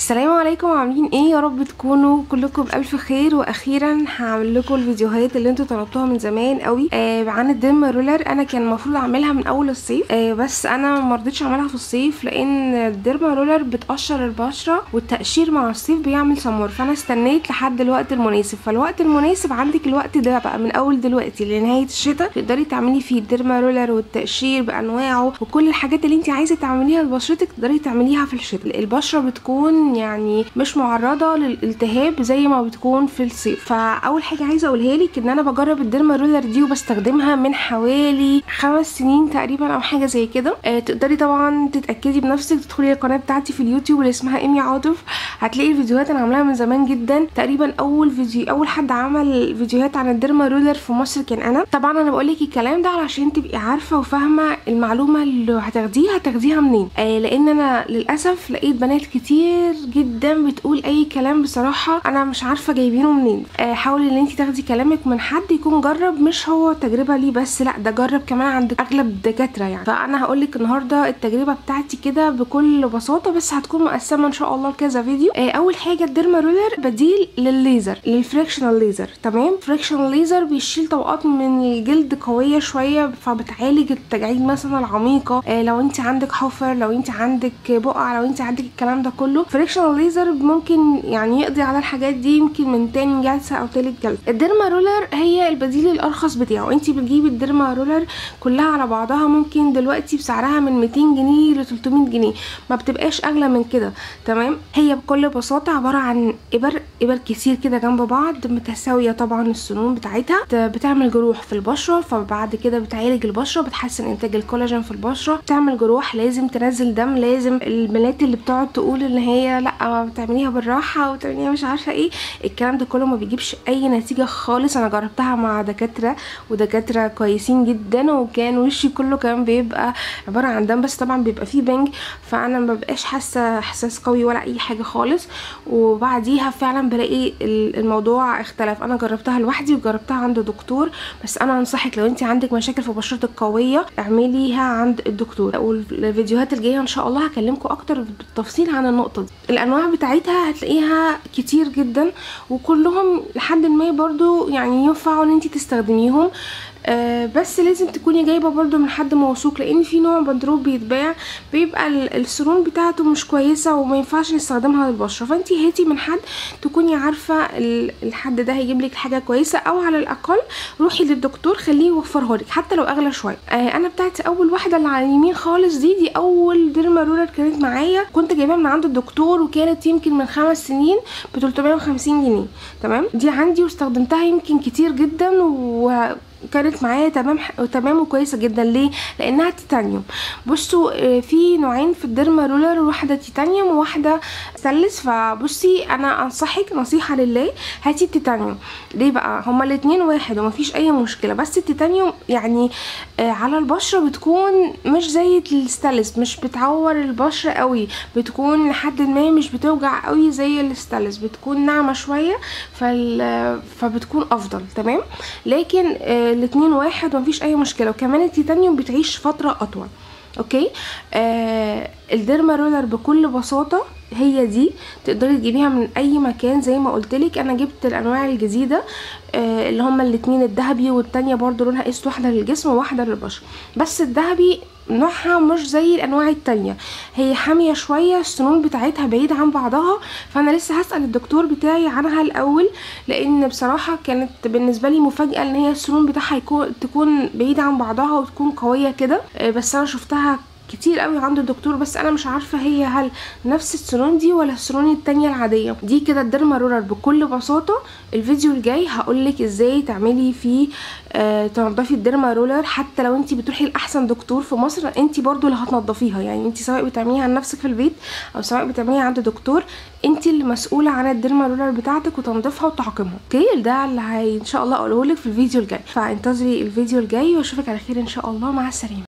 السلام عليكم عاملين ايه يا رب تكونوا كلكم بالف خير واخيرا هعمل لكم الفيديوهات اللي انتوا طلبتوها من زمان قوي آه عن الدم رولر انا كان المفروض اعملها من اول الصيف آه بس انا ما رضيتش اعملها في الصيف لان الديرما رولر بتقشر البشره والتقشير مع الصيف بيعمل سمور فانا استنيت لحد الوقت المناسب فالوقت المناسب عندك الوقت ده بقى من اول دلوقتي لنهايه الشتاء تقدري تعملي فيه الديرما رولر والتقشير بانواعه وكل الحاجات اللي انت عايزه تعمليها لبشرتك تقدري تعمليها في الشتاء البشره بتكون يعني مش معرضه للالتهاب زي ما بتكون في الصيف فاول حاجه عايزه اقولها لك ان انا بجرب الديرما رولر دي وبستخدمها من حوالي خمس سنين تقريبا او حاجه زي كده آه تقدري طبعا تتاكدي بنفسك تدخلي القناه بتاعتي في اليوتيوب اللي اسمها ايمي عاطف هتلاقي الفيديوهات انا عاملاها من زمان جدا تقريبا اول فيديو اول حد عمل فيديوهات عن الديرما رولر في مصر كان انا طبعا انا بقول لك الكلام ده علشان تبقي عارفه وفاهمه المعلومه اللي هتاخديها هتاخديها منين آه لان انا للاسف لقيت بنات كتير جدا بتقول اي كلام بصراحه انا مش عارفه جايبينه منين آه حاولي ان انت تاخدي كلامك من حد يكون جرب مش هو تجربه ليه بس لا ده جرب كمان عند اغلب الدكاتره يعني فانا هقول لك النهارده التجربه بتاعتي كده بكل بساطه بس هتكون مقسمه ان شاء الله لكذا فيديو آه اول حاجه الديرما رولر بديل للليزر للفريكشنال ليزر تمام فريكشنال ليزر بيشيل طبقات من الجلد قويه شويه فبتعالج التجاعيد مثلا العميقه آه لو انت عندك حفر لو انت عندك بقع لو انت عندك الكلام ده كله فريكشنال ليزر ممكن يعني يقضي على الحاجات دي يمكن من تاني جلسه او تالت جلسه الديرما رولر هي البديل الارخص بتاعه انت بتجيبي الديرما رولر كلها على بعضها ممكن دلوقتي بسعرها من 200 جنيه ل 300 جنيه ما بتبقاش اغلى من كده تمام هي بكل بساطه عباره عن ابر ابر كتير كده جنب بعض متساويه طبعا السنون بتاعتها بتعمل جروح في البشره فبعد كده بتعالج البشره بتحسن انتاج الكولاجين في البشره بتعمل جروح لازم تنزل دم لازم البنات اللي بتقعد تقول ان هي لا بتعمليها بالراحه وتعمليها مش عارفه ايه الكلام ده كله ما بيجيبش اي نتيجه خالص انا جربتها مع دكاتره ودكاتره كويسين جدا وكان وشي كله كان بيبقى عباره عن دم بس طبعا بيبقى فيه بنج فانا ما بقاش حاسه احساس قوي ولا اي حاجه خالص وبعديها فعلا بلاقي الموضوع اختلف انا جربتها لوحدي وجربتها عند دكتور بس انا انصحك لو انت عندك مشاكل في بشرتك قويه اعمليها عند الدكتور والفيديوهات الجايه ان شاء الله هكلمكم اكتر بالتفصيل عن النقطه دي الانواع بتاعتها هتلاقيها كتير جدا وكلهم لحد ما برضو يعني ينفعوا ان انت تستخدميهم آه بس لازم تكوني جايبه برضو من حد موثوق لان في نوع بندروب بيتباع بيبقى السرون بتاعته مش كويسه وما ينفعش نستخدمها للبشره فانت هاتي من حد تكوني عارفه الحد ده هيجيب لك حاجه كويسه او على الاقل روحي للدكتور خليه يوفرها لك حتى لو اغلى شويه آه انا بتاعتي اول واحده اللي على اليمين خالص دي دي اول ديرما رولر كانت معايا كنت جايباها من عند الدكتور وكانت يمكن من خمس سنين ب 350 جنيه تمام دي عندي واستخدمتها يمكن كتير جدا و كانت معايا تمام تمام وكويسه جدا ليه لانها تيتانيوم بصوا في نوعين في الديرما رولر واحده تيتانيوم وواحده ستانلس فبصي انا انصحك نصيحه لله هاتي التيتانيوم ليه بقى هما الاتنين واحد ومفيش اي مشكله بس التيتانيوم يعني على البشره بتكون مش زي الستانلس مش بتعور البشره قوي بتكون لحد ما مش بتوجع قوي زي الستانلس بتكون ناعمه شويه فال... فبتكون افضل تمام لكن الاتنين واحد ومفيش اي مشكله وكمان التيتانيوم بتعيش فتره اطول اوكي آه الديرما رولر بكل بساطه هي دي تقدري تجيبيها من اي مكان زي ما قلتلك انا جبت الانواع الجديده آه اللي هما الاتنين الذهبي والتانية برضو لونها قست واحده للجسم وواحده للبشره بس الذهبي نوعها مش زي الانواع التانية هي حامية شوية السنون بتاعتها بعيدة عن بعضها فانا لسه هسأل الدكتور بتاعي عنها الاول لان بصراحة كانت بالنسبة لي مفاجأة ان هي السنون بتاعها يكون تكون بعيدة عن بعضها وتكون قوية كده بس انا شفتها كتير قوي عند الدكتور بس انا مش عارفه هي هل نفس السنون دي ولا السنون التانية العاديه دي كده الديرما رولر بكل بساطه الفيديو الجاي هقولك ازاي تعملي فيه آه تنضفي الديرما رولر حتى لو انت بتروحي لاحسن دكتور في مصر انت برضو اللي هتنضفيها يعني انت سواء بتعمليها عن نفسك في البيت او سواء بتعمليها عند دكتور انت اللي مسؤوله عن الديرما رولر بتاعتك وتنظيفها وتعقيمها اوكي ده اللي هي ان شاء الله اقوله لك في الفيديو الجاي فانتظري الفيديو الجاي واشوفك على خير ان شاء الله مع السلامه